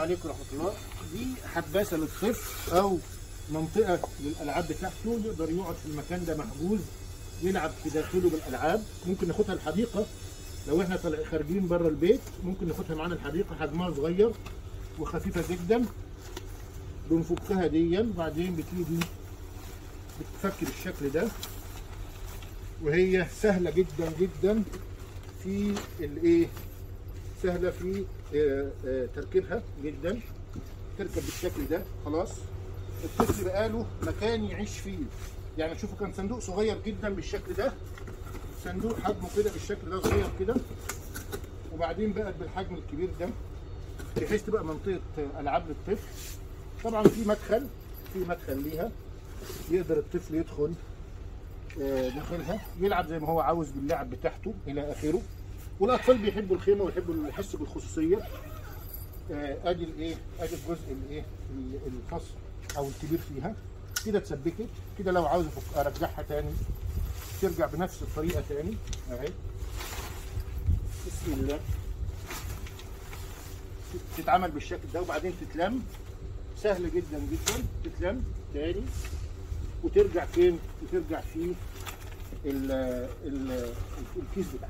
عليكم ورحمه الله دي حباسه للطفل او منطقه للالعاب بتاعته يقدر يقعد في المكان ده محجوز يلعب في داخله بالالعاب ممكن ناخدها الحديقه لو احنا طالع خارجين بره البيت ممكن ناخدها معانا الحديقه حجمها صغير وخفيفه جدا بنفكها دي وبعدين بتيجي بتتفك بالشكل ده وهي سهله جدا جدا في الايه سهله في آه، آه، تركيبها جدا تركب بالشكل ده خلاص الطفل بقى له مكان يعيش فيه يعني شوفوا كان صندوق صغير جدا بالشكل ده صندوق حجمه كده بالشكل ده صغير كده وبعدين بقت بالحجم الكبير ده بحيث تبقى منطقه العاب للطفل طبعا في مدخل في مدخل ليها يقدر الطفل يدخل آه، داخلها يلعب زي ما هو عاوز باللعب بتاعته الى اخره والاطفال بيحبوا الخيمه ويحبوا يحسوا بالخصوصيه آه، ادي الايه ادي الجزء الايه ال- الخاص او الكبير فيها كده اتسبكت كده لو عاوز أفك- ارجعها تاني ترجع بنفس الطريقه تاني اهي بسم الله تتعمل بالشكل ده وبعدين تتلم سهل جدا جدا تتلم تاني وترجع فين وترجع في ال ال الكيس بتاعها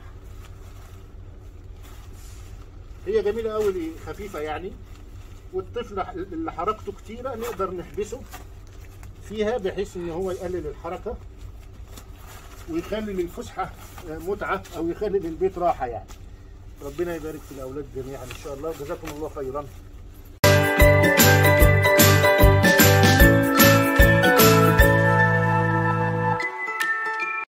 هي جميله قوي خفيفه يعني والطفل اللي حركته كتيره نقدر نحبسه فيها بحيث ان هو يقلل الحركه ويخلي للفسحه متعه او يخلي للبيت راحه يعني ربنا يبارك في الاولاد جميعا ان شاء الله جزاكم الله خيرا